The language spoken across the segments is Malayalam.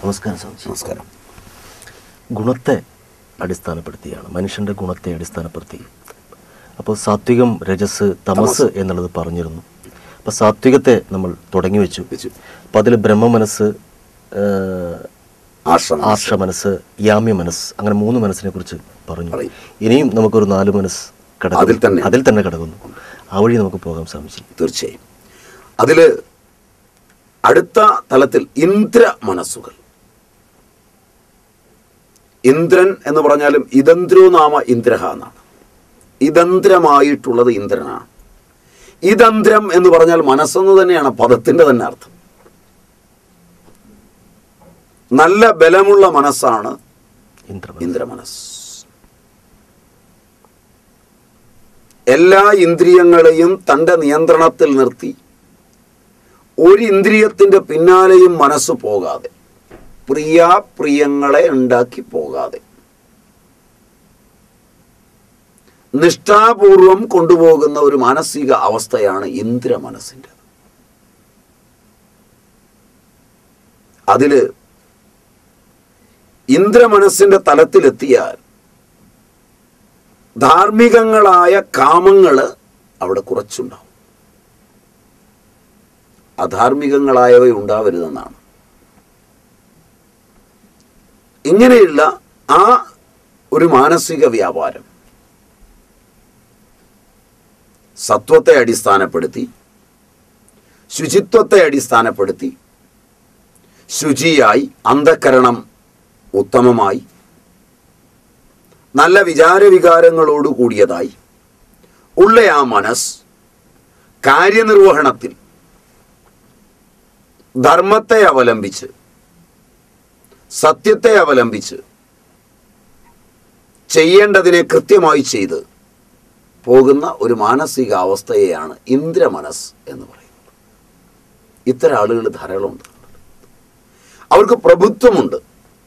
നമസ്കാരം സ്വാമിജി നമസ്കാരം ഗുണത്തെ അടിസ്ഥാനപ്പെടുത്തിയാണ് മനുഷ്യൻ്റെ ഗുണത്തെ അടിസ്ഥാനപ്പെടുത്തി അപ്പോൾ സാത്വികം രജസ് തമസ് എന്നുള്ളത് പറഞ്ഞിരുന്നു അപ്പോൾ സാത്വികത്തെ നമ്മൾ തുടങ്ങി വെച്ചു വെച്ചു. അപ്പോൾ അതിൽ ബ്രഹ്മമനസ്സ് ആശ്രമം ആർഷ മനസ്സ് യാമ്യ മനസ്സ് അങ്ങനെ മൂന്ന് മനസ്സിനെ കുറിച്ച് പറഞ്ഞു പറയും. ഇനിയും നമുക്കൊരു നാല് മനസ്സ് കിടക്കുന്നു. അതിൽ തന്നെ. അതിൽ തന്നെ കിടക്കുന്നു ആ വഴി നമുക്ക് പോകാം സ്വാമിജി തീർച്ചയായും അതിൽ അടുത്ത തലത്തിൽ ഇന്ദ്ര മനസ്സുകൾ ഇന്ദ്രൻ എന്ന് പറഞ്ഞാലും ഇതന്ത്രോ നാമ ഇന്ദ്രഹ എന്നാണ് ഇതന്ത്രമായിട്ടുള്ളത് ഇന്ദ്രനാണ് ഇതന്ത്രം എന്ന് പറഞ്ഞാൽ മനസ്സെന്ന് തന്നെയാണ് പദത്തിന്റെ തന്നെ അർത്ഥം നല്ല ബലമുള്ള മനസ്സാണ് ഇന്ദ്രമനസ് ഇന്ദ്രമനസ് എല്ലാ ഇന്ദ്രിയങ്ങളെയും തൻ്റെ നിയന്ത്രണത്തിൽ നിർത്തി ഒരു ഇന്ദ്രിയത്തിൻ്റെ പിന്നാലെയും മനസ്സ് പോകാതെ പ്രിയാപ്രിയങ്ങളെ ഉണ്ടാക്കി പോകാതെ നിഷ്ഠാപൂർവം കൊണ്ടുപോകുന്ന ഒരു മാനസിക അവസ്ഥയാണ് ഇന്ദ്രമനസ്സിൻ്റെ അതില് ഇന്ദ്രമനസ്സിന്റെ തലത്തിലെത്തിയാൽ ധാർമ്മികങ്ങളായ കാമങ്ങൾ അവിടെ കുറച്ചുണ്ടാവും അധാർമികങ്ങളായവ ഉണ്ടാവരുതെന്നാണ് ഇങ്ങനെയുള്ള ആ ഒരു മാനസിക വ്യാപാരം സത്വത്തെ അടിസ്ഥാനപ്പെടുത്തി ശുചിത്വത്തെ അടിസ്ഥാനപ്പെടുത്തി ശുചിയായി അന്ധകരണം ഉത്തമമായി നല്ല വിചാരവികാരങ്ങളോട് കൂടിയതായി ഉള്ള ആ മനസ് കാര്യനിർവഹണത്തിൽ ധർമ്മത്തെ അവലംബിച്ച് സത്യത്തെ അവലംബിച്ച് ചെയ്യേണ്ടതിനെ കൃത്യമായി ചെയ്ത് പോകുന്ന ഒരു മാനസിക അവസ്ഥയെയാണ് ഇന്ദ്രമനസ് എന്ന് പറയുന്നത് ഇത്തരം ആളുകൾ ധാരാളമുണ്ട് അവർക്ക് പ്രഭുത്വമുണ്ട്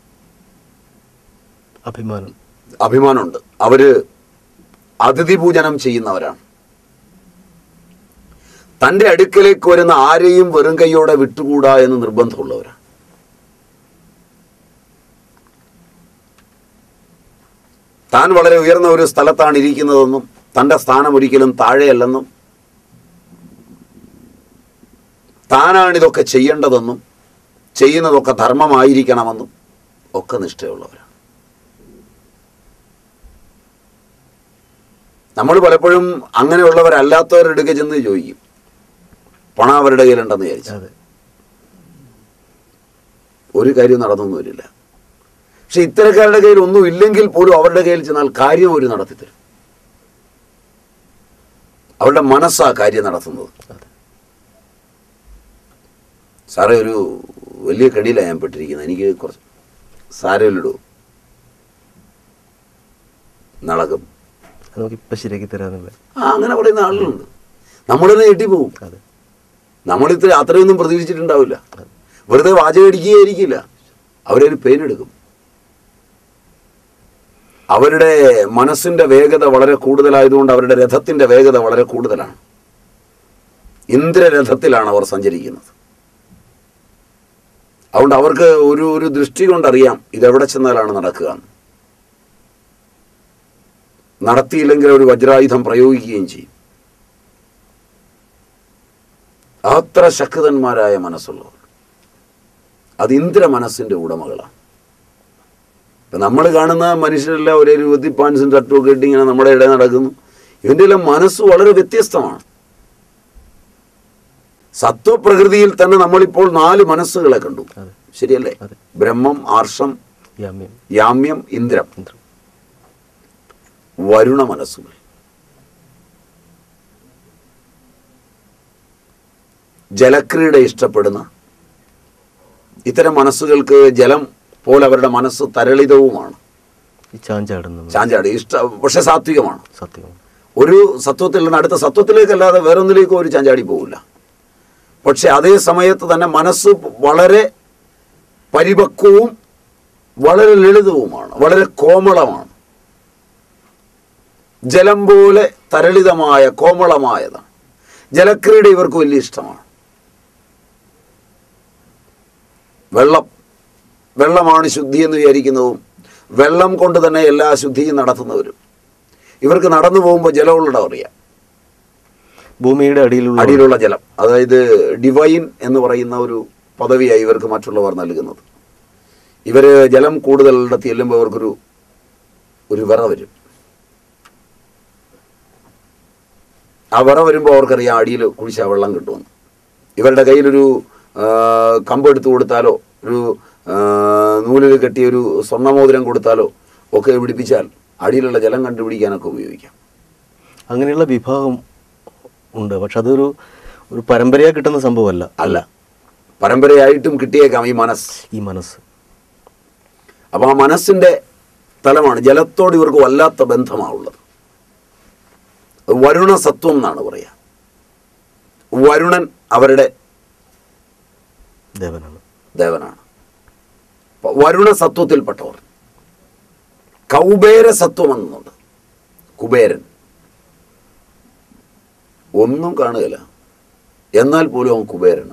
അഭിമാനം അഭിമാനമുണ്ട് അവര് അതിഥി പൂജനം ചെയ്യുന്നവരാണ് തൻ്റെ അടുക്കലേക്ക് വരുന്ന ആരെയും വെറും കൈയോടെ വിട്ടുകൂടാ എന്ന് നിർബന്ധമുള്ളവരാണ് താൻ വളരെ ഉയർന്ന ഒരു സ്ഥലത്താണ് ഇരിക്കുന്നതെന്നും തൻ്റെ സ്ഥാനം ഒരിക്കലും താഴെയല്ലെന്നും താനാണ് ഇതൊക്കെ ചെയ്യേണ്ടതെന്നും ചെയ്യുന്നതൊക്കെ ധർമ്മമായിരിക്കണമെന്നും ഒക്കെ നിഷ്ഠയുള്ളവരാണ് നമ്മൾ പലപ്പോഴും അങ്ങനെയുള്ളവരല്ലാത്തവരുടെ അടുക്കെ ചെന്ന് ചോദിക്കും പണം അവരുടെ കയ്യിലുണ്ടെന്ന് വിചാരിച്ചു അതെ ഒരു കാര്യം നടന്നൊന്നും വരില്ല പക്ഷെ ഇത്തരക്കാരുടെ കയ്യിൽ ഒന്നും ഇല്ലെങ്കിൽ പോലും അവരുടെ കയ്യിൽ ചെന്നാൽ കാര്യം ഒരു നടത്തിത്തരും അവരുടെ മനസ്സാ കാര്യം നടത്തുന്നത് അതെ സാറേ ഒരു വലിയ കടിയിലാണ് ഞാൻ പെട്ടിരിക്കുന്നത് എനിക്ക് കുറച്ച് സാരമില്ലടൂ നടക്കും അത് നമുക്ക് ഇപ്പം ശരിയാക്കി തരാന്നില്ല ആ അങ്ങനെ പറയുന്ന ആളുകളുണ്ട് നമ്മൾ തന്നെ ഞെട്ടിപ്പോവും അതെ നമ്മൾ ഇത്ര അത്രയൊന്നും പ്രതീക്ഷിച്ചിട്ടുണ്ടാവില്ല വെറുതെ വാചകം അടിക്കുകയായിരിക്കില്ല അവരൊരു പെയിൻ എടുക്കും അവരുടെ മനസ്സിന്റെ വേഗത വളരെ കൂടുതലായതുകൊണ്ട് അവരുടെ രഥത്തിന്റെ വേഗത വളരെ കൂടുതലാണ് ഇന്ദ്രരഥത്തിലാണ് അവർ സഞ്ചരിക്കുന്നത് അതുകൊണ്ട് അവർക്ക് ഒരു ഒരു ദൃഷ്ടി കൊണ്ടറിയാം ഇതെവിടെ ചെന്നാലാണ് നടക്കുക എന്ന്. നടത്തിയില്ലെങ്കിൽ ഒരു വജ്രായുധം പ്രയോഗിക്കുകയും ചെയ്യും അത്ര ശക്തന്മാരായ മനസ്സുള്ളവർ അത് ഇന്ദ്ര മനസ്സിന്റെ ഉടമകളാണ് ഇപ്പം നമ്മൾ കാണുന്ന മനുഷ്യരെല്ലാം ഒരേ രൂപത്തിൽ പാൻസും ഷർട്ടും ഒക്കെ ഇട്ട് ഇങ്ങനെ നമ്മുടെ ഇടയിൽ നടക്കുന്നു ഇവൻ്റെ എല്ലാം മനസ്സ് വളരെ വ്യത്യസ്തമാണ് സത്വപ്രകൃതിയിൽ തന്നെ നമ്മളിപ്പോൾ നാല് മനസ്സുകളെ കണ്ടു അതെ. ശരിയല്ലേ അതെ. ബ്രഹ്മം ആർഷം യാമ്യം യാമ്യം ഇന്ദ്രം ഇന്ദ്രം വരുണ മനസ്സുകൾ ജലക്രീഡ ഇഷ്ടപ്പെടുന്ന ഇത്തരം മനസ്സുകൾക്ക് ജലം പോലെ അവരുടെ മനസ്സ് തരളിതവുമാണ് ഈ ചാഞ്ചാടുന്ന ചാഞ്ചാടി ഇഷ്ട പക്ഷെ സാത്വികമാണ് സത്യമാണ് ഒരു സത്വത്തിൽ നിന്ന് അടുത്ത സത്വത്തിലേക്കല്ലാതെ വേറൊന്നിലേക്കും ഒരു ചാഞ്ചാടി പോകില്ല പക്ഷെ അതേ സമയത്ത് തന്നെ മനസ്സ് വളരെ പരിപക്വവും വളരെ ലളിതവുമാണ് വളരെ കോമളമാണ് ജലം പോലെ തരളിതമായ കോമളമായതാണ് ജലക്രീഡ ഇവർക്ക് വലിയ ഇഷ്ടമാണ് വെള്ളം വെള്ളമാണ് ശുദ്ധി എന്ന് വിചാരിക്കുന്നതും വെള്ളം കൊണ്ട് തന്നെ എല്ലാ ശുദ്ധിയും നടത്തുന്നവരും ഇവർക്ക് നടന്നു പോകുമ്പോൾ ജലമുള്ളിടം അറിയാം ഭൂമിയുടെ അടിയിലുള്ള അടിയിലുള്ള ജലം അതായത് ഡിവൈൻ എന്ന് പറയുന്ന ഒരു പദവിയായി ഇവർക്ക് മറ്റുള്ളവർ നൽകുന്നത് ഇവര് ജലം കൂടുതലിടത്ത് ചെല്ലുമ്പോൾ അവർക്കൊരു ഒരു വിറ വരും ആ വിറ വരുമ്പോൾ അവർക്കറിയാം അടിയിൽ കുഴിച്ചാൽ വെള്ളം കിട്ടുമെന്ന് ഇവരുടെ കയ്യിലൊരു ആ, കമ്പ് എടുത്ത് കൊടുത്താലോ ഒരു ആ, നൂലിൽ കെട്ടിയ ഒരു സ്വർണ്ണമോതിരം കൊടുത്താലോ ഒക്കെ പിടിപ്പിച്ചാൽ അടിയിലുള്ള ജലം കണ്ടുപിടിക്കാനൊക്കെ ഉപയോഗിക്കാം അങ്ങനെയുള്ള വിഭാഗം ഉണ്ട് പക്ഷെ അതൊരു ഒരു പരമ്പരയായി കിട്ടുന്ന സംഭവമല്ല അല്ല പരമ്പരയായിട്ടും കിട്ടിയേക്കാം ഈ മനസ്സ് ഈ മനസ്സ് അപ്പോൾ ആ മനസ്സിൻ്റെ തലമാണ് ജലത്തോട് ഇവർക്ക് വല്ലാത്ത ബന്ധമാണുള്ളത് അത് വരുണ സത്വം എന്നാണ് പറയുക വരുണൻ അവരുടെ ദേവനാണ് ദേവനാണ് അപ്പൊ വരുണ സത്വത്തിൽപ്പെട്ടവർ കൗബേര സത്വം എന്നുണ്ട് കുബേരൻ ഒന്നും കാണുകയില്ല എന്നാൽ പോലും അവൻ കുബേരനാണ്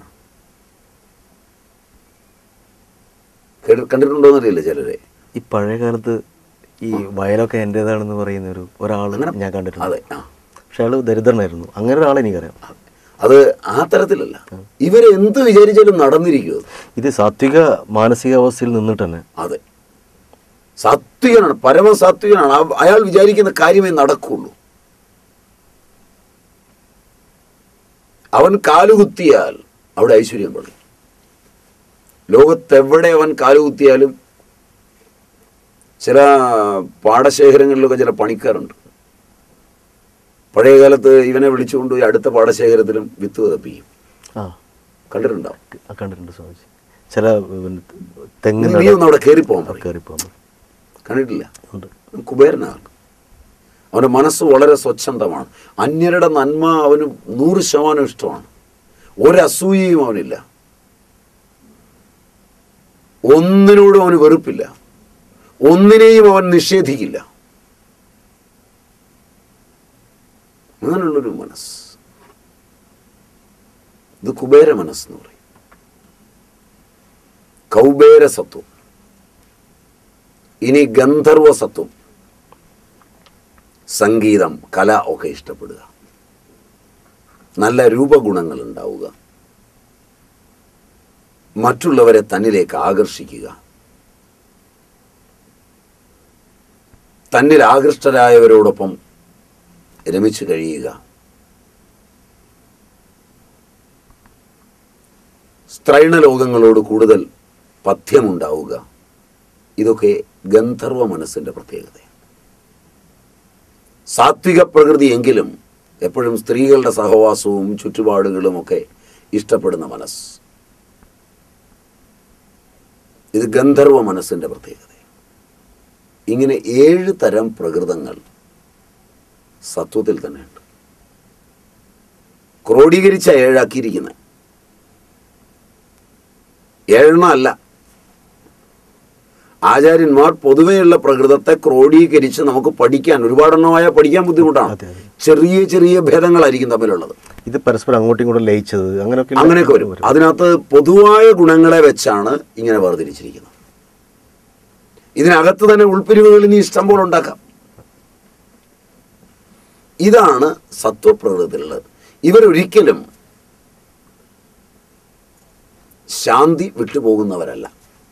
കേട്ടി- കണ്ടിട്ടുണ്ടോന്ന് അറിയില്ല ചിലരെ ഈ പഴയ കാലത്ത് ഈ വയലൊക്കെ എൻ്റേതാണെന്ന് പറയുന്ന ഒരു ഒരാൾ അങ്ങനെ ഞാൻ കണ്ടിട്ടുണ്ട് അതെ ആ പക്ഷെ അയാൾ ദരിദ്രനായിരുന്നു അങ്ങനെ ഒരാളെ എനിക്കറിയാം അത് ആ തരത്തിലല്ല ഇവര് എന്ത് വിചാരിച്ചാലും നടന്നിരിക്കും അത്. ഇത് സാത്വിക മാനസികാവസ്ഥയിൽ നിന്നിട്ട് തന്നെ അതെ സാത്വികനാണ് പരമസാത്വികനാണ് ആ- അയാൾ വിചാരിക്കുന്ന കാര്യമേ നടക്കുള്ളൂ അവൻ കാലുകുത്തിയാൽ അവിടെ ഐശ്വര്യം പണി ലോകത്തെവിടെ അവൻ കാലുകുത്തിയാലും ചില പാടശേഖരങ്ങളിലൊക്കെ ചില പണിക്കാരുണ്ട് പഴയ കാലത്ത് ഇവനെ വിളിച്ചുകൊണ്ടുപോയി അടുത്ത പാടശേഖരത്തിലും വിത്ത് വിതപ്പിക്കും ആ കണ്ടിട്ടുണ്ടാവും ആ, കണ്ടിട്ടുണ്ട് സ്വാമിജി ചില പിന്നെ, തെങ്ങിൻ നീ ഒന്ന് അവിടെ കയറിപ്പോകാൻ പറയും കയറിപ്പോകുന്നു കണ്ടിട്ടില്ല ഉണ്ട് കുബേരനാണ് അവൻ്റെ മനസ്സ് വളരെ സ്വച്ഛന്തമാണ് അന്യരുടെ നന്മ അവന് നൂറ് ശതമാനം ഇഷ്ടമാണ് ഒരസൂയയും അവനില്ല ഒന്നിനോടും അവന് വെറുപ്പില്ല ഒന്നിനെയും അവൻ നിഷേധിക്കില്ല അങ്ങനെയുള്ളൊരു മനസ്സ് ഇത് കുബേര മനസ്സെന്ന് പറയും കൗബേര സത്വം ഇനി ഗന്ധർവ സത്വം സംഗീതം കല ഒക്കെ ഇഷ്ടപ്പെടുക നല്ല രൂപഗുണങ്ങൾ ഉണ്ടാവുക മറ്റുള്ളവരെ തന്നിലേക്ക് ആകർഷിക്കുക തന്നിൽ ആകൃഷ്ടരായവരോടൊപ്പം രമിച്ചു കഴിയുക സ്ത്രൈണലോകങ്ങളോട് കൂടുതൽ പഥ്യമുണ്ടാവുക ഇതൊക്കെ ഗന്ധർവ മനസ്സിൻ്റെ പ്രത്യേകതയാണ് സാത്വിക പ്രകൃതി എങ്കിലും എപ്പോഴും സ്ത്രീകളുടെ സഹവാസവും ചുറ്റുപാടുകളും ഒക്കെ ഇഷ്ടപ്പെടുന്ന മനസ്സ് ഇത് ഗന്ധർവ മനസ്സിൻ്റെ പ്രത്യേകത ഇങ്ങനെ ഏഴ് തരം പ്രകൃതങ്ങൾ സത്വത്തിൽ തന്നെയുണ്ട് ക്രോഡീകരിച്ച ഏഴാക്കിയിരിക്കുന്നത് ഏഴെണ്ണം അല്ല ആചാര്യന്മാർ പൊതുവെയുള്ള പ്രകൃതത്തെ ക്രോഡീകരിച്ച് നമുക്ക് പഠിക്കാൻ ഒരുപാടെണ്ണമായ പഠിക്കാൻ ബുദ്ധിമുട്ടാണ് അതെ, അതെ. ചെറിയ ചെറിയ ഭേദങ്ങളായിരിക്കും തമ്മിലുള്ളത് ഇത് പരസ്പരം അങ്ങോട്ടും ഇങ്ങോട്ടും ലയിച്ചത് അങ്ങനെയൊക്കെ അങ്ങനെയൊക്കെ വരും അതിനകത്ത് പൊതുവായ ഗുണങ്ങളെ വെച്ചാണ് ഇങ്ങനെ വേർതിരിച്ചിരിക്കുന്നത് ഇതിനകത്ത് തന്നെ ഉൾപ്പിരിവുകൾ ഇനി ഇഷ്ടം പോലെ ഉണ്ടാക്കാം ഇതാണ് സത്വപ്രകൃതത്തിലുള്ളത് ഇവരൊരിക്കലും ശാന്തി വിട്ടുപോകുന്നവരല്ല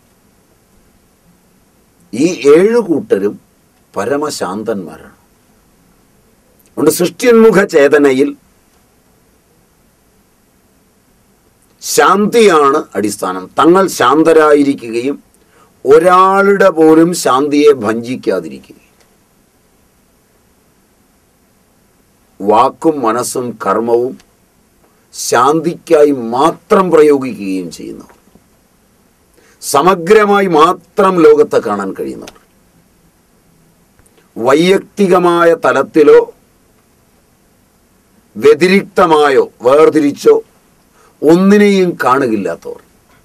ഈ ഏഴു കൂട്ടരും പരമശാന്തന്മാരാണ് അതുകൊണ്ട് സൃഷ്ടിന്മുഖ ചേതനയിൽ ശാന്തിയാണ് അടിസ്ഥാനം തങ്ങൾ ശാന്തരായിരിക്കുകയും ഒരാളുടെ പോലും ശാന്തിയെ ഭഞ്ചിക്കാതിരിക്കുകയും വാക്കും മനസ്സും കർമ്മവും ശാന്തിക്കായി മാത്രം പ്രയോഗിക്കുകയും ചെയ്യുന്നവർ സമഗ്രമായി മാത്രം ലോകത്തെ കാണാൻ കഴിയുന്നവർ വൈയക്തികമായ തലത്തിലോ വ്യതിരിക്തമായോ വേർതിരിച്ചോ ഒന്നിനെയും കാണുകില്ലാത്തവർ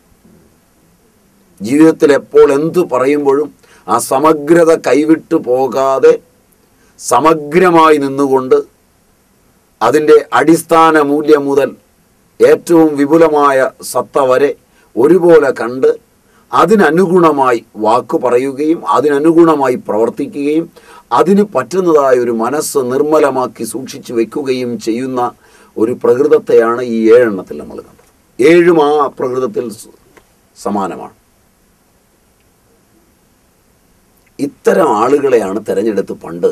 ജീവിതത്തിൽ എപ്പോൾ എന്തു പറയുമ്പോഴും ആ സമഗ്രത കൈവിട്ടു പോകാതെ സമഗ്രമായി നിന്നുകൊണ്ട് അതിൻ്റെ അടിസ്ഥാന മൂല്യം മുതൽ ഏറ്റവും വിപുലമായ സത്ത വരെ ഒരുപോലെ കണ്ട് അതിനനുഗുണമായി വാക്ക് പറയുകയും അതിനനുഗുണമായി പ്രവർത്തിക്കുകയും അതിന് പറ്റുന്നതായ ഒരു മനസ്സ് നിർമ്മലമാക്കി സൂക്ഷിച്ചു വെക്കുകയും ചെയ്യുന്ന ഒരു പ്രകൃതത്തെയാണ് ഈ ഏഴെണ്ണത്തിൽ നമ്മൾ കണ്ടത് ഏഴും ആ പ്രകൃതത്തിൽ സ- സമാനമാണ് ഇത്തരം ആളുകളെയാണ് തെരഞ്ഞെടുത്ത് പണ്ട്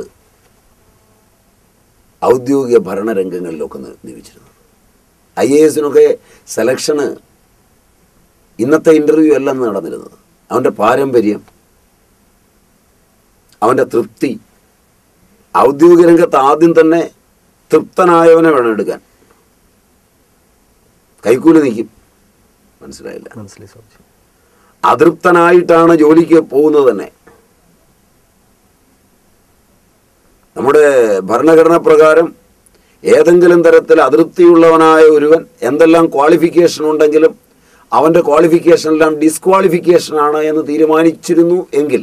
ഔദ്യോഗിക ഭരണരംഗങ്ങളിലൊക്കെ നി- നിയമിച്ചിരുന്നത് ഐ എ എസിനൊക്കെ സെലക്ഷന് ഇന്നത്തെ ഇൻ്റർവ്യൂ അല്ല അന്ന് നടന്നിരുന്നത് അവൻ്റെ പാരമ്പര്യം അവൻ്റെ തൃപ്തി ഔദ്യോഗിക രംഗത്ത് ആദ്യം തന്നെ തൃപ്തനായവനെ വേണം എടുക്കാൻ കൈക്കൂലി നിൽക്കും മനസ്സിലായില്ല മനസ്സിലായി സ്വാമിജി അതൃപ്തനായിട്ടാണ് ജോലിക്ക് പോകുന്നത് തന്നെ നമ്മുടെ ഭരണഘടന പ്രകാരം ഏതെങ്കിലും തരത്തിൽ അതൃപ്തിയുള്ളവനായ ഒരുവൻ എന്തെല്ലാം ക്വാളിഫിക്കേഷൻ ഉണ്ടെങ്കിലും അവൻ്റെ ക്വാളിഫിക്കേഷനെല്ലാം ഡിസ്ക്വാളിഫിക്കേഷൻ ആണ് എന്ന് തീരുമാനിച്ചിരുന്നു എങ്കിൽ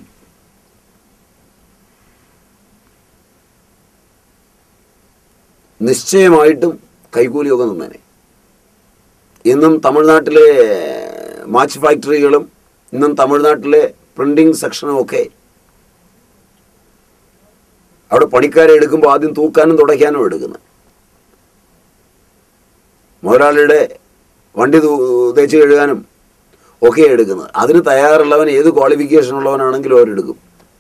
നിശ്ചയമായിട്ടും കൈക്കൂലിയൊക്കെ നിന്നേനെ ഇന്നും തമിഴ്നാട്ടിലെ മാച്ച് ഫാക്ടറികളും ഇന്നും തമിഴ്നാട്ടിലെ പ്രിന്റിംഗ് സെക്ഷനും ഒക്കെ അവിടെ പണിക്കാരെ എടുക്കുമ്പോൾ ആദ്യം തൂക്കാനും തുടയ്ക്കാനും എടുക്കുന്നത് മുതലാളിയുടെ വണ്ടി തൂ- തേച്ച് കഴുകാനും ഒക്കെ എടുക്കുന്നത് അതിന് തയ്യാറുള്ളവൻ ഏത് ക്വാളിഫിക്കേഷൻ ഉള്ളവനാണെങ്കിലും അവരെടുക്കും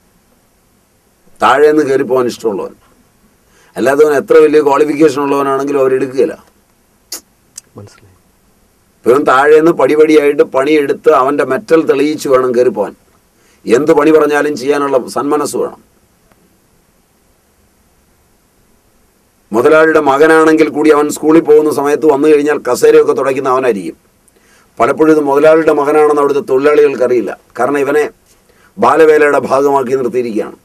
താഴെ നിന്ന് കയറി പോകാൻ ഇഷ്ടമുള്ളവൻ അല്ലാത്തവൻ എത്ര വലിയ ക്വാളിഫിക്കേഷൻ ഉള്ളവനാണെങ്കിലും അവരെടുക്കുകയില്ല മനസ്സിലായി ഇവൻ താഴെ നിന്ന് പടിപടിയായിട്ട് പണിയെടുത്ത് അവൻ്റെ മെറ്റൽ തെളിയിച്ച് വേണം കയറി പോകാൻ എന്ത് പണി പറഞ്ഞാലും ചെയ്യാനുള്ള സന്മനസ് വേണം മുതലാളിയുടെ മകനാണെങ്കിൽ കൂടി അവൻ സ്കൂളിൽ പോകുന്ന സമയത്ത് വന്നു കഴിഞ്ഞാൽ കസേരയൊക്കെ തുടയ്ക്കുന്ന അവനായിരിക്കും പലപ്പോഴും ഇത് മുതലാളിയുടെ മകനാണെന്ന് അവിടുത്തെ തൊഴിലാളികൾക്ക് അറിയില്ല കാരണം ഇവനെ ബാലവേലയുടെ ഭാഗമാക്കി നിർത്തിയിരിക്കുകയാണ്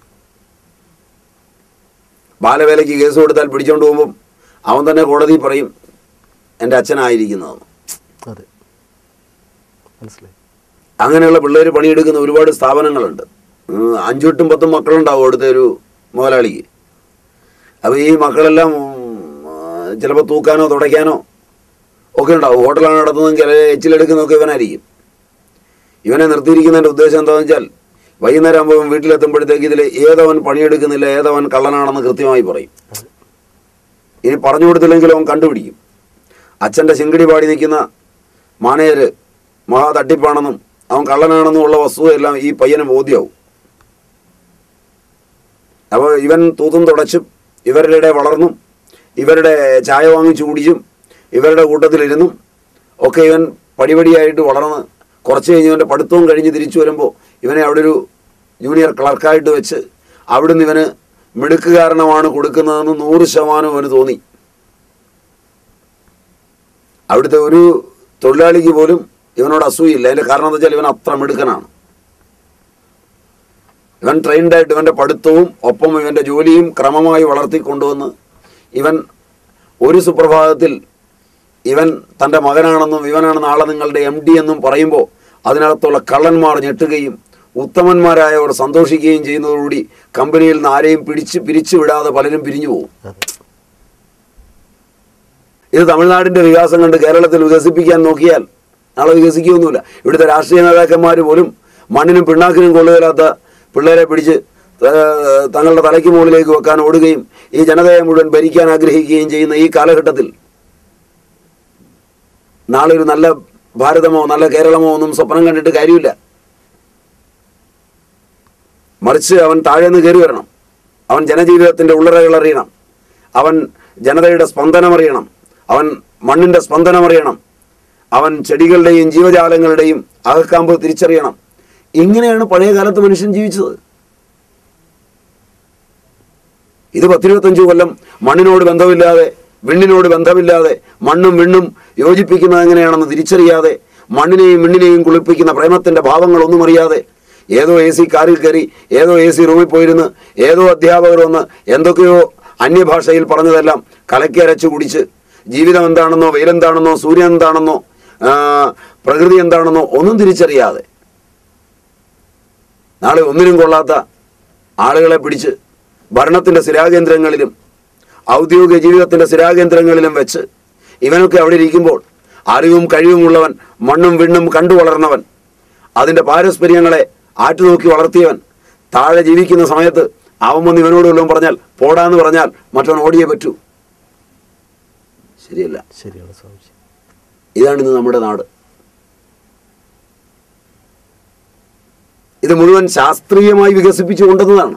ബാലവേലയ്ക്ക് കേസ് കൊടുത്താൽ പിടിച്ചോണ്ട് പോകുമ്പം അവൻ തന്നെ കോടതി പറയും എൻ്റെ അച്ഛനായിരിക്കുന്നതെന്ന് അതെ മനസ്സിലായി അങ്ങനെയുള്ള പിള്ളേർ പണിയെടുക്കുന്ന ഒരുപാട് സ്ഥാപനങ്ങളുണ്ട് ഉം, അഞ്ചും എട്ടും പത്തും മക്കളുണ്ടാവും അവിടുത്തെ ഒരു മുതലാളിക്ക് അപ്പോൾ ഈ മക്കളെല്ലാം ചിലപ്പോൾ തൂക്കാനോ തുടയ്ക്കാനോ ഒക്കെ ഉണ്ടാവും ഹോട്ടലാണ് നടത്തുന്നതെങ്കിൽ എച്ചിലെടുക്കുന്നതൊക്കെ ഇവനായിരിക്കും ഇവനെ നിർത്തിയിരിക്കുന്നതിൻ്റെ ഉദ്ദേശം എന്താണെന്ന് വെച്ചാൽ വൈകുന്നേരം ആകുമ്പോൾ വീട്ടിലെത്തുമ്പോഴത്തേക്ക് ഇതിൽ ഏതവൻ പണിയെടുക്കുന്നില്ല ഏതവൻ കള്ളനാണെന്ന് കൃത്യമായി പറയും ഇനി പറഞ്ഞു കൊടുത്തില്ലെങ്കിൽ അവൻ കണ്ടുപിടിക്കും അച്ഛൻ്റെ ശിങ്കടി പാടി നിൽക്കുന്ന മാനേജർ മഹാ തട്ടിപ്പാണെന്നും അവൻ കള്ളനാണെന്നും ഉള്ള വസ്തുതയെല്ലാം ഈ പയ്യന് ബോധ്യമാവും അപ്പോൾ ഇവൻ തൂത്തും തുടച്ചും ഇവരുടെ ഇടയിൽ വളർന്നും ഇവരുടെ ചായ വാങ്ങിച്ചു കുടിച്ചും ഇവരുടെ കൂട്ടത്തിലിരുന്നും ഒക്കെ ഇവൻ പടിപടിയായിട്ട് വളർന്ന് കുറച്ച് കഴിഞ്ഞ് ഇവൻ്റെ പഠിത്തവും കഴിഞ്ഞ് തിരിച്ചു വരുമ്പോൾ ഇവനെ അവിടെ ഒരു ജൂനിയർ ക്ലർക്കായിട്ട് വെച്ച് അവിടുന്ന് ഇവന് മിടുക്കുകാരണമാണ് കൊടുക്കുന്നതെന്ന് നൂറ് ശതമാനം അവന് തോന്നി അവിടുത്തെ ഒരു തൊഴിലാളിക്ക് പോലും ഇവനോട് അസൂയില്ല അതിൻ്റെ കാരണം എന്താ വെച്ചാൽ ഇവൻ അത്ര മിടുക്കനാണ് ഇവൻ ട്രെയിൻഡായിട്ട് ഇവൻ്റെ പഠിത്തവും ഒപ്പം ഇവൻ്റെ ജോലിയും ക്രമമായി വളർത്തിക്കൊണ്ടുവന്ന് ഇവൻ ഒരു സുപ്രഭാതത്തിൽ ഇവൻ തൻ്റെ മകനാണെന്നും ഇവനാണ് നാളെ നിങ്ങളുടെ എം ഡി എന്നും പറയുമ്പോൾ അതിനകത്തുള്ള കള്ളന്മാർ ഞെട്ടുകയും ഉത്തമന്മാരായവർ സന്തോഷിക്കുകയും ചെയ്യുന്നതോടുകൂടി കമ്പനിയിൽ നിന്ന് ആരെയും പിടിച്ച് പിരിച്ചു വിടാതെ പലരും പിരിഞ്ഞു പോകും അതെ ഇത് തമിഴ്നാടിന്റെ വികാസം കണ്ട് കേരളത്തിൽ വികസിപ്പിക്കാൻ നോക്കിയാൽ നാളെ വികസിക്കുകയൊന്നുമില്ല ഇവിടുത്തെ രാഷ്ട്രീയ നേതാക്കന്മാർ പോലും മണ്ണിനും പിണ്ണാക്കിനും കൊള്ളുകയില്ലാത്ത പിള്ളേരെ പിടിച്ച് ഏർ, തങ്ങളുടെ തലയ്ക്ക് മുകളിലേക്ക് വെക്കാൻ ഓടുകയും ഈ ജനതയെ മുഴുവൻ ഭരിക്കാൻ ആഗ്രഹിക്കുകയും ചെയ്യുന്ന ഈ കാലഘട്ടത്തിൽ നാളെ ഒരു നല്ല ഭാരതമോ നല്ല കേരളമോ ഒന്നും സ്വപ്നം കണ്ടിട്ട് കാര്യമില്ല മറിച്ച് അവൻ താഴെ നിന്ന് കയറി വരണം അവൻ ജനജീവിതത്തിന്റെ ഉള്ളറകൾ അറിയണം അവൻ ജനതയുടെ സ്പന്ദനം അറിയണം അവൻ മണ്ണിന്റെ സ്പന്ദനം അറിയണം അവൻ ചെടികളുടെയും ജീവജാലങ്ങളുടെയും അകക്കാമ്പ് തിരിച്ചറിയണം ഇങ്ങനെയാണ് പഴയ കാലത്ത് മനുഷ്യൻ ജീവിച്ചത് ഇത് പത്തിരുപത്തഞ്ച് കൊല്ലം മണ്ണിനോട് ബന്ധമില്ലാതെ വിണ്ണിനോട് ബന്ധമില്ലാതെ മണ്ണും വിണ്ണും യോജിപ്പിക്കുന്നത് എങ്ങനെയാണെന്ന് തിരിച്ചറിയാതെ മണ്ണിനെയും വിണ്ണിനെയും കുളിപ്പിക്കുന്ന പ്രേമത്തിന്റെ ഭാവങ്ങളൊന്നും അറിയാതെ ഏതോ എ സി കാറിൽ കയറി ഏതോ എ സി റൂമിൽ പോയിരുന്ന് ഏതോ അധ്യാപകർ വന്ന് എന്തൊക്കെയോ അന്യഭാഷയിൽ പറഞ്ഞതെല്ലാം കലക്കി അരച്ചു കുടിച്ച് ജീവിതം എന്താണെന്നോ വെയിലെന്താണെന്നോ സൂര്യൻ എന്താണെന്നോ ആ, പ്രകൃതി എന്താണെന്നോ ഒന്നും തിരിച്ചറിയാതെ നാളെ ഒന്നിനും കൊള്ളാത്ത ആളുകളെ പിടിച്ച് ഭരണത്തിന്റെ സ്ഥിരാകേന്ദ്രങ്ങളിലും ഔദ്യോഗിക ജീവിതത്തിന്റെ സ്ഥിരാകേന്ദ്രങ്ങളിലും വെച്ച് ഇവനൊക്കെ അവിടെ ഇരിക്കുമ്പോൾ അറിവും കഴിവുമുള്ളവൻ മണ്ണും വിണ്ണും കണ്ടു വളർന്നവൻ അതിൻ്റെ പാരസ്പര്യങ്ങളെ ആറ്റുനോക്കി വളർത്തിയവൻ താഴെ ജീവിക്കുന്ന സമയത്ത് അവൻ വന്ന് ഇവനോട് വല്ലതും പറഞ്ഞാൽ പോടാന്ന് പറഞ്ഞാൽ മറ്റവൻ ഓടിയേ പറ്റൂ ശരിയല്ല ശരിയാണ് സ്വാമിജി ഇതാണ് ഇന്ന് നമ്മുടെ നാട് ഇത് മുഴുവൻ ശാസ്ത്രീയമായി വികസിപ്പിച്ചു കൊണ്ടുവന്നതാണ്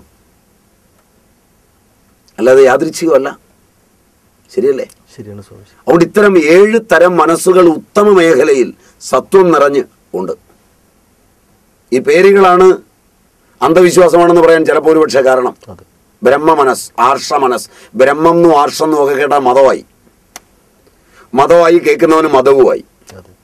അല്ലാതെ യാദൃച്ഛികമല്ല ശരിയല്ലേ ശരിയാണ് സ്വാമിജി അതുകൊണ്ട് ഇത്തരം ഏഴ് തരം മനസ്സുകൾ ഉത്തമ മേഖലയിൽ സത്വം നിറഞ്ഞ് ഉണ്ട് ഈ പേരുകളാണ് അന്ധവിശ്വാസമാണെന്ന് പറയാൻ ചിലപ്പോൾ ഒരുപക്ഷെ കാരണം അതെ ബ്രഹ്മ മനസ് ആർഷ മനസ് ബ്രഹ്മം എന്നും ആർഷം എന്നും ഒക്കെ കേട്ടാൽ മതമായി മതമായി കേൾക്കുന്നവന് മതവുമായി അതെ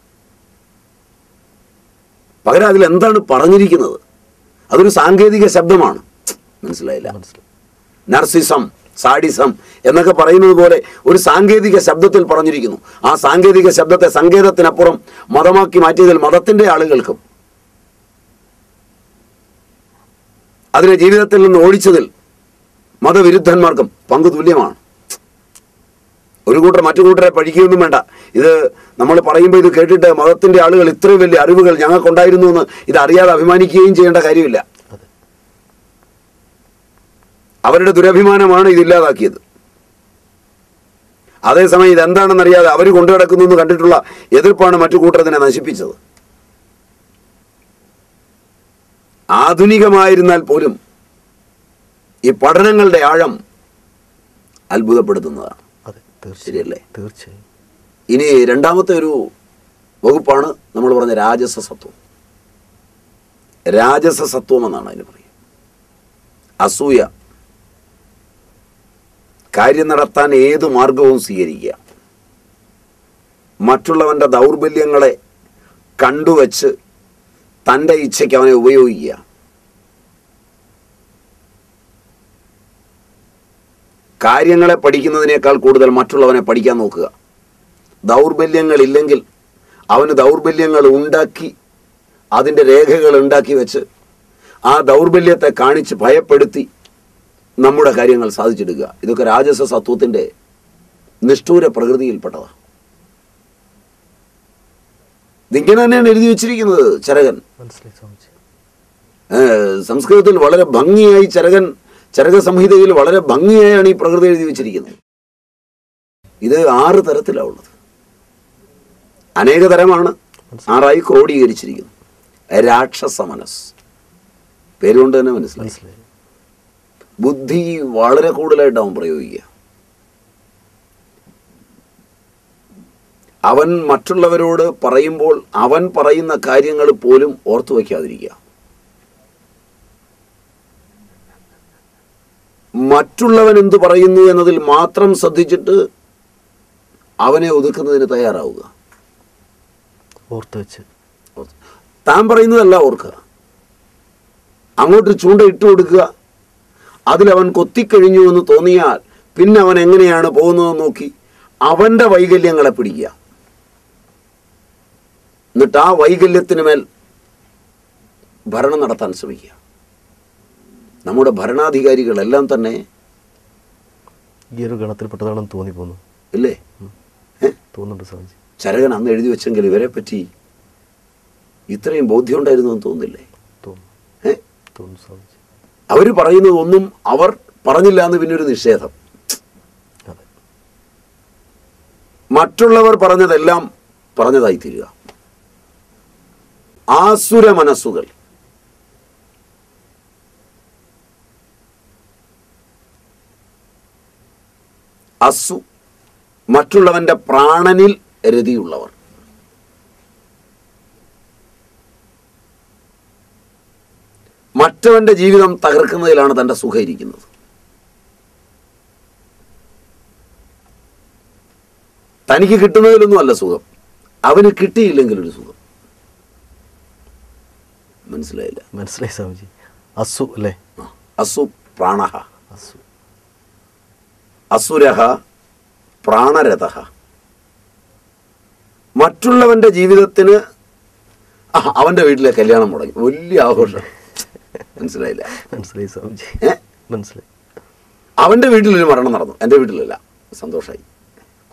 പകരം അതിൽ എന്താണ് പറഞ്ഞിരിക്കുന്നത് അതൊരു സാങ്കേതിക ശബ്ദമാണ് മനസ്സിലായില്ല മനസ്സിലായി നർസിസം സാഡിസം എന്നൊക്കെ പറയുന്നത് പോലെ ഒരു സാങ്കേതിക ശബ്ദത്തിൽ പറഞ്ഞിരിക്കുന്നു ആ സാങ്കേതിക ശബ്ദത്തെ സങ്കേതത്തിനപ്പുറം മതമാക്കി മാറ്റിയതിൽ മതത്തിന്റെ ആളുകൾക്കും അതിനെ ജീവിതത്തിൽ നിന്ന് ഓടിച്ചതിൽ മതവിരുദ്ധന്മാർക്കും പങ്കു തുല്യമാണ് ഒരു കൂട്ടർ മറ്റു കൂട്ടരെ പഴിക്കുകയൊന്നും വേണ്ട ഇത് നമ്മൾ പറയുമ്പോൾ ഇത് കേട്ടിട്ട് മതത്തിന്റെ ആളുകൾ ഇത്രയും വലിയ അറിവുകൾ ഞങ്ങൾക്കുണ്ടായിരുന്നു എന്ന് ഇത് അറിയാതെ അഭിമാനിക്കുകയും ചെയ്യേണ്ട കാര്യമില്ല അതെ അവരുടെ ദുരഭിമാനമാണ് ഇതില്ലാതാക്കിയത് അതേസമയം ഇതെന്താണെന്നറിയാതെ അവർ കൊണ്ടു നടക്കുന്നു എന്ന് കണ്ടിട്ടുള്ള എതിർപ്പാണ് മറ്റു കൂട്ടത്തിനെ നശിപ്പിച്ചത് ആധുനികമായിരുന്നാൽ പോലും ഈ പഠനങ്ങളുടെ ആഴം അത്ഭുതപ്പെടുത്തുന്നതാണ് അതെ തീർച്ചയായും ശരിയല്ലേ തീർച്ചയായും ഇനി രണ്ടാമത്തെ ഒരു വകുപ്പാണ് നമ്മൾ പറഞ്ഞ രാജസ സത്വം രാജസ സത്വം എന്നാണ് അതിന് പറയുക അസൂയ കാര്യം നടത്താൻ ഏത് മാർഗവും സ്വീകരിക്കുക മറ്റുള്ളവൻ്റെ ദൗർബല്യങ്ങളെ കണ്ടുവച്ച് തൻ്റെ ഇച്ഛയ്ക്ക് അവനെ ഉപയോഗിക്കുക കാര്യങ്ങളെ പഠിക്കുന്നതിനേക്കാൾ കൂടുതൽ മറ്റുള്ളവനെ പഠിക്കാൻ നോക്കുക ദൗർബല്യങ്ങൾ ഇല്ലെങ്കിൽ അവന് ദൗർബല്യങ്ങൾ ഉണ്ടാക്കി അതിൻ്റെ രേഖകൾ ഉണ്ടാക്കി വെച്ച് ആ ദൗർബല്യത്തെ കാണിച്ച് ഭയപ്പെടുത്തി നമ്മുടെ കാര്യങ്ങൾ സാധിച്ചെടുക്കുക ഇതൊക്കെ രാജസ സത്വത്തിൻ്റെ നിഷ്ഠൂര പ്രകൃതിയിൽപ്പെട്ടതാണ് ഇതിങ്ങനെ തന്നെയാണ് എഴുതി വെച്ചിരിക്കുന്നത് ചരകൻ മനസ്സിലായി സ്വാമിജി ഏഹ് സംസ്കൃതത്തിൽ വളരെ ഭംഗിയായി ചരകൻ ചരക സംഹിതയിൽ വളരെ ഭംഗിയായാണ് ഈ പ്രകൃതി എഴുതി വെച്ചിരിക്കുന്നത് ഇത് ആറ് തരത്തിലാണ് ഉള്ളത് അനേക തരമാണ് ആറായി ക്രോഡീകരിച്ചിരിക്കുന്നു രാക്ഷസ മനസ് പേരുകൊണ്ട് തന്നെ മനസ്സിലായി മനസ്സിലായി ബുദ്ധി വളരെ കൂടുതലായിട്ടാവും പ്രയോഗിക്കുക അവൻ മറ്റുള്ളവരോട് പറയുമ്പോൾ അവൻ പറയുന്ന കാര്യങ്ങൾ പോലും ഓർത്തു വയ്ക്കാതിരിക്കുക മറ്റുള്ളവൻ എന്തു പറയുന്നു എന്നതിൽ മാത്രം ശ്രദ്ധിച്ചിട്ട് അവനെ ഒതുക്കുന്നതിന് തയ്യാറാവുക ഓർത്ത് വെച്ച് താൻ പറയുന്നതല്ല ഓർക്കുക അങ്ങോട്ട് ചൂണ്ട ഇട്ട് കൊടുക്കുക അതിലവൻ കൊത്തിക്കഴിഞ്ഞു എന്ന് തോന്നിയാൽ പിന്നെ അവൻ എങ്ങനെയാണ് പോകുന്നതെന്ന് നോക്കി അവന്റെ വൈകല്യങ്ങളെ പിടിക്കുക എന്നിട്ട് ആ വൈകല്യത്തിന് മേൽ ഭരണം നടത്താൻ ശ്രമിക്കുക നമ്മുടെ ഭരണാധികാരികളെല്ലാം തന്നെ ഈ ഒരു ഗണത്തിൽപ്പെട്ടതാണെന്ന് തോന്നിപ്പോന്നു ഇല്ലേ ഏ? തോന്നുന്നുണ്ട് സ്വാമിജി ചരകൻ അന്ന് എഴുതി വെച്ചെങ്കിൽ ഇവരെ പറ്റി ഇത്രയും ബോധ്യം ഉണ്ടായിരുന്നു എന്ന് തോന്നുന്നില്ലേ തോന്നുന്നു ഏ തോന്നുന്നു സ്വാമിജി അവർ പറയുന്നതൊന്നും അവർ പറഞ്ഞില്ല എന്ന് പിന്നെ ഒരു നിഷേധം അതെ മറ്റുള്ളവർ പറഞ്ഞതെല്ലാം പറഞ്ഞതായി തീരുക ആസുര മനസ്സുകൾ അസു മറ്റുള്ളവന്റെ പ്രാണനിൽ രതിയുള്ളവർ മറ്റവന്റെ ജീവിതം തകർക്കുന്നതിലാണ് തന്റെ സുഖം ഇരിക്കുന്നത് തനിക്ക് കിട്ടുന്നതിലൊന്നും അല്ല സുഖം അവന് കിട്ടിയില്ലെങ്കിൽ ഒരു സുഖം മനസ്സിലായില്ല മനസ്സിലായി സ്വാമിജി അസു അല്ലേ ആ. അസു പ്രാണഹ അസു അസുരഹ പ്രാണരഥ മറ്റുള്ളവന്റെ ജീവിതത്തിന് ആ, അവന്റെ വീട്ടിലെ കല്യാണം മുടങ്ങി വലിയ ആഘോഷം മനസ്സിലായില്ല മനസ്സിലായി സ്വാമിജി ഏ? മനസ്സിലായി അവന്റെ വീട്ടിലൊരു മരണം നടന്നു എൻ്റെ വീട്ടിലല്ല സന്തോഷമായി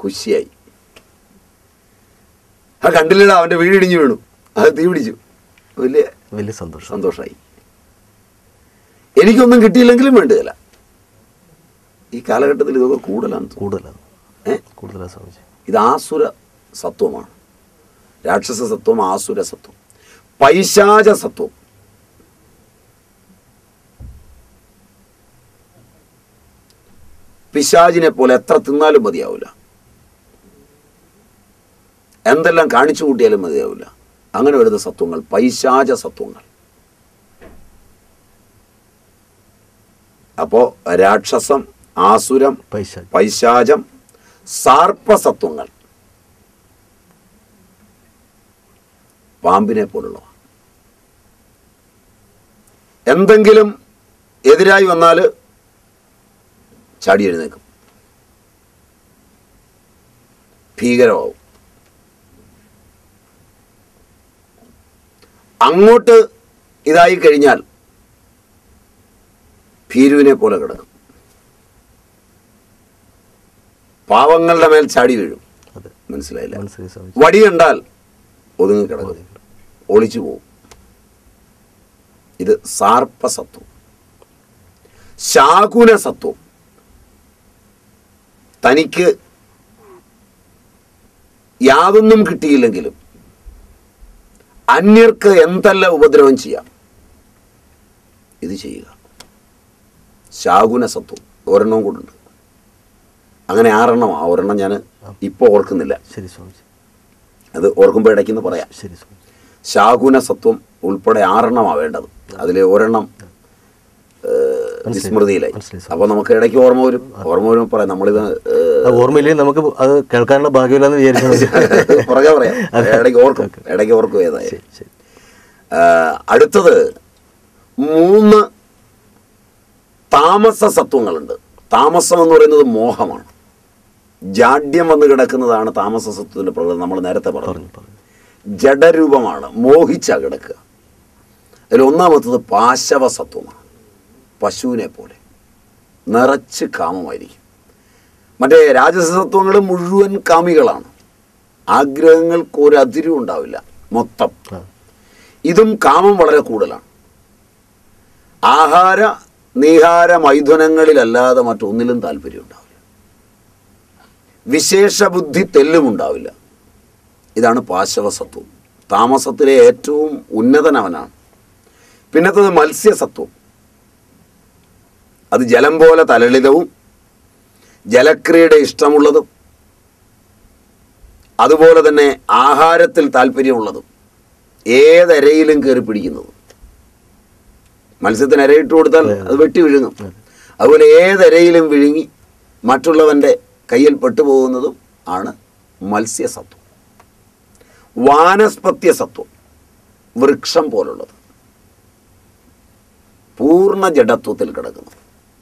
ഖുഷിയായി ആ കണ്ടില്ലടാ അവന്റെ വീട് ഇടിഞ്ഞു വീണു അത് തീ പിടിച്ചു വലിയ വലിയ സന്തോഷം സന്തോഷമായി എനിക്കൊന്നും കിട്ടിയില്ലെങ്കിലും വേണ്ടതില്ല ഈ കാലഘട്ടത്തിൽ ഇതൊക്കെ കൂടുതലാണ് തോന്നുന്നു. കൂടുതലാണ് ഏ? കൂടുതലാണ് സ്വാമിജി ഇത് ആസുര സത്വമാണ് രാക്ഷസ സത്വം ആസുര സത്വം പൈശാച സത്വം പിശാചിനെ പോലെ എത്ര തിന്നാലും മതിയാവില്ല എന്തെല്ലാം കാണിച്ചു കൂട്ടിയാലും മതിയാവില്ല അങ്ങനെ വരുന്ന സത്വങ്ങൾ പൈശാച സത്വങ്ങൾ അപ്പോ രാക്ഷസം ആസുരം പൈസ പൈശാചം സാർപ്പസത്വങ്ങൾ പാമ്പിനെ പോലുള്ളവ എന്തെങ്കിലും എതിരായി വന്നാൽ ചാടി എഴുന്നേക്കും ഭീകരമാവും അങ്ങോട്ട് ഇതായി കഴിഞ്ഞാൽ ഭീരുവിനെ പോലെ കിടക്കും പാവങ്ങളുടെ മേൽ ചാടി വീഴും അതെ മനസ്സിലായില്ല മനസ്സിലായി സ്വാമിജി വടി കണ്ടാൽ ഒതുങ്ങി കിടക്കും ഒളിച്ചു പോവും ഇത് സാർപ്പസത്വം ശാകുന സത്വം തനിക്ക് യാതൊന്നും കിട്ടിയില്ലെങ്കിലും അന്യർക്ക് എന്തെല്ലാം ഉപദ്രവം ചെയ്യാം ഇത് ചെയ്യുക ശാകുന സത്വം ഒരെണ്ണവും കൂടുണ്ട് അങ്ങനെ ആറെണ്ണമാണ് ഒരെണ്ണം ഞാൻ ഇപ്പോൾ ഓർക്കുന്നില്ല ശരി സ്വാമിജി അത് ഓർക്കുമ്പോൾ ഇടയ്ക്കെന്ന് പറയാം ശരി സ്വാമിജി ശാകുന സത്വം ഉൾപ്പെടെ ആറെണ്ണമാണ് വേണ്ടത് അതിൽ ഒരെണ്ണം ഏഹ്, മനസ്സിലായി. വിസ്മൃതിയിലായി മനസ്സിലായി. അപ്പൊ നമുക്ക് ഇടയ്ക്ക് ഓർമ്മ വരും ഓർമ്മ വരുമ്പോൾ പറയാം നമ്മളിത് ഏഹ്, അത് ഓർമ്മയില്ലേ നമുക്ക് അത് കേൾക്കാനുള്ള ഭാഗ്യമില്ലെന്ന് വിചാരിച്ചു പുറകെ പറയാം ഇടയ്ക്ക് ഓർക്കും ഇടയ്ക്ക് ഓർക്കും ഏതായാലും ശരി ശരി ഏഹ്, അടുത്തത് മൂന്ന് താമസ സത്വങ്ങളുണ്ട് താമസം എന്ന് പറയുന്നത് മോഹമാണ് ജാഡ്യം വന്ന് കിടക്കുന്നതാണ് താമസ സത്വത്തിന്റെ പ്രകൃതം നമ്മൾ നേരത്തെ പറഞ്ഞു പറഞ്ഞു പറഞ്ഞു ജഡരൂപമാണ് മോഹിച്ച കിടക്കുക അതിൽ ഒന്നാമത്തത് പാശവസത്വമാണ് പശുവിനെ പോലെ നിറച്ച് കാമമായിരിക്കും മറ്റേ രാജസത്വങ്ങൾ മുഴുവൻ കാമികളാണ് ആഗ്രഹങ്ങൾക്ക് ഒരു അതിരും ഉണ്ടാവില്ല മൊത്തം ആ ഇതും കാമം വളരെ കൂടുതലാണ് ആഹാര നീഹാര മൈഥുനങ്ങളിലല്ലാതെ മറ്റൊന്നിലും താല്പര്യം ഉണ്ടാവില്ല വിശേഷ ബുദ്ധി തെല്ലും ഉണ്ടാവില്ല ഇതാണ് പാശവസത്വം താമസത്തിലെ ഏറ്റവും ഉന്നതനവനാണ് പിന്നത്തത് മത്സ്യസത്വം അത് ജലം പോലെ തലളിതവും ജലക്രിയയുടെ ഇഷ്ടമുള്ളതും അതുപോലെ തന്നെ ആഹാരത്തിൽ താല്പര്യമുള്ളതും ഏതരയിലും കയറി പിടിക്കുന്നതും മത്സ്യത്തിന് ഇരയിട്ട് കൊടുത്താൽ അത് വെട്ടി വിഴുങ്ങും അതുപോലെ ഏതരയിലും വിഴുങ്ങി മറ്റുള്ളവൻ്റെ കയ്യിൽ പെട്ടുപോകുന്നതും ആണ് മത്സ്യസത്വം വാനസ്പത്യ സത്വം വൃക്ഷം പോലുള്ളത് പൂർണ്ണ ജഡത്വത്തിൽ കിടക്കുന്നത്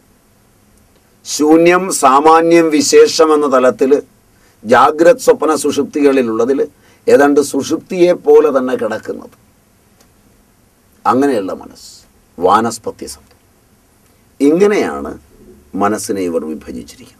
ശൂന്യം സാമാന്യം വിശേഷം എന്ന തലത്തിൽ ജാഗ്രത് സ്വപ്ന സുഷുപ്തികളിലുള്ളതിൽ ഏതാണ്ട് സുഷുപ്തിയെ പോലെ തന്നെ കിടക്കുന്നത് അങ്ങനെയുള്ള മനസ്സ് വാനസ്പത്യ സത്വം ഇങ്ങനെയാണ് മനസ്സിനെ ഇവർ വിഭജിച്ചിരിക്കുന്നത്